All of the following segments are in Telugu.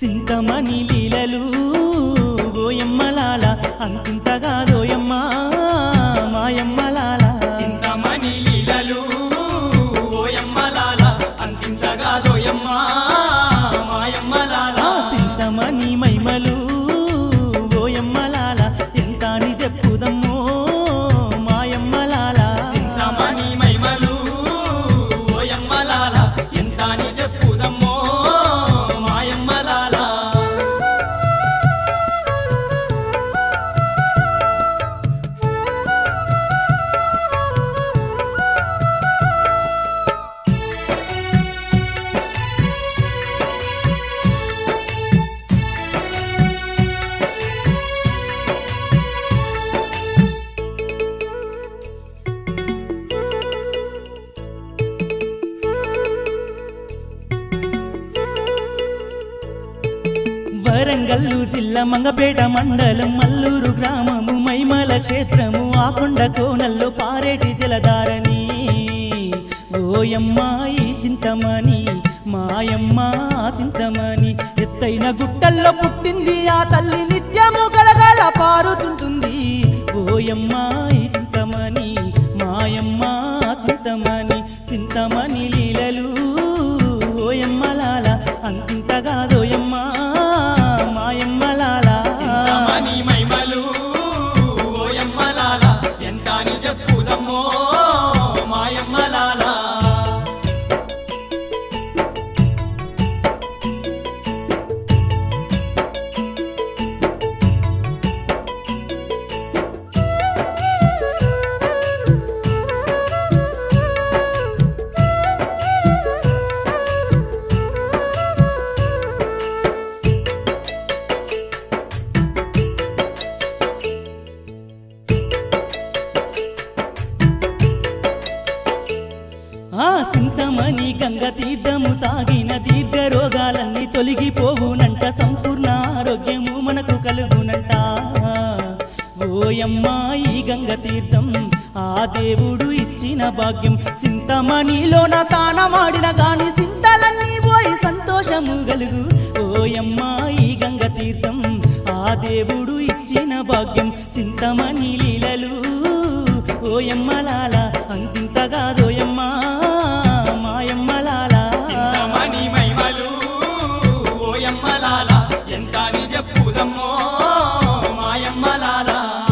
సింతమణి లీలలు ఓయమ్మలాల అంతింతగా దోయమ్మ మాయమ్మలాల చింతమణి లీలలు ఓయమ్మలాల అంతింతగా దోయమ్మ మాయమ్మలాల ఆ సింతమణి మైమలు ఓయమ్మలాల ఎంత అని చెప్పుదమ్మో మాయమ్మలాల చింతమణి మైమలు ఓయమ్మలాల ఎంత అని చెప్పుదమ్మో మాయమ్మలాల వరంగల్లు జిల్లా మంగపేట మండలం మల్లూరు గ్రామము మైమల క్షేత్రము ఆకొండ కోనల్లో పారేటి జలధారని ఓయమ్మ ఈ చింతమని మాయమ్మ ఆ చింతమని ఎత్తైన గుట్టల్లో పుట్టింది ఆ తల్లి నిత్యము గలగల పారుతుంటుంది ఓయమ్మ ఈ చింతమని మాయమ్మ ఆ చింతమని చింతమని లీలలు ఓయమ్మలాల అంతింతగా దోయమ్మ మాయమ్మలాల చింతమణి మైమలు ఓయమ్మలాల ఎంత అని చెప్పుదమ్మో మాయమ్మలాల ఆ సింతమణి గంగ తీర్థము తాగిన దీర్ఘ రోగాలన్నీ తొలగిపోవునంట సంపూర్ణ ఆరోగ్యము మనకు కలుగునంట ఓయమ్మ ఈ గంగ తీర్థం ఆ దేవుడు ఇచ్చిన భాగ్యం సింతమణిలోన తానమాడిన గాని సింతలన్నీ పోయి సంతోషము గలుగు ఓయమ్మ ఈ గంగ తీర్థం ఆ దేవుడు ఇచ్చిన భాగ్యం సింతమణి లీలలు ఓయమ్మలాల అంతింతగా దోయమ్మ మాయమ్మలాల చింతమణి మైమలు ఓయమ్మలాల ఎంత అని చెప్పుదమ్మో మాయమ్మలాల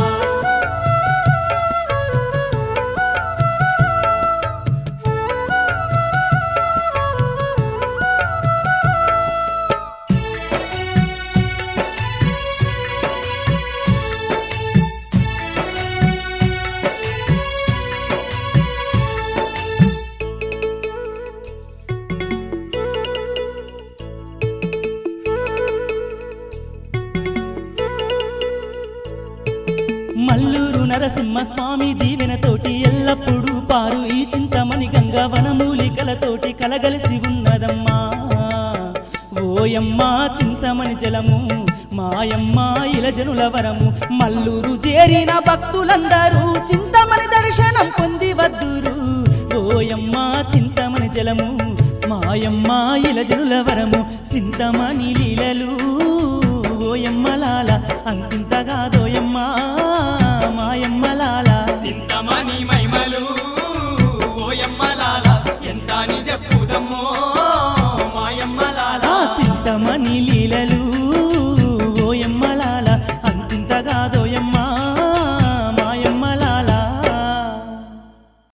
మల్లూరు నరసింహ స్వామి దీవెనతోటి ఎల్లప్పుడూ పారు ఈ చింతమణి గంగ వనమూలికలతోటి కలగలిసి ఉన్నదమ్మా ఓయమ్మ చింతమణి జలము మాయమ్మ ఇలజనుల వరము మల్లూరు చేరిన భక్తులందరూ చింతమణి దర్శనం పొంది వద్దురు ఓయమ్మ చింతమణి జలము మాయమ్మ ఇలజనుల వరము చింతమణి లీలలు ఓయమ్మలాల అంతింతగా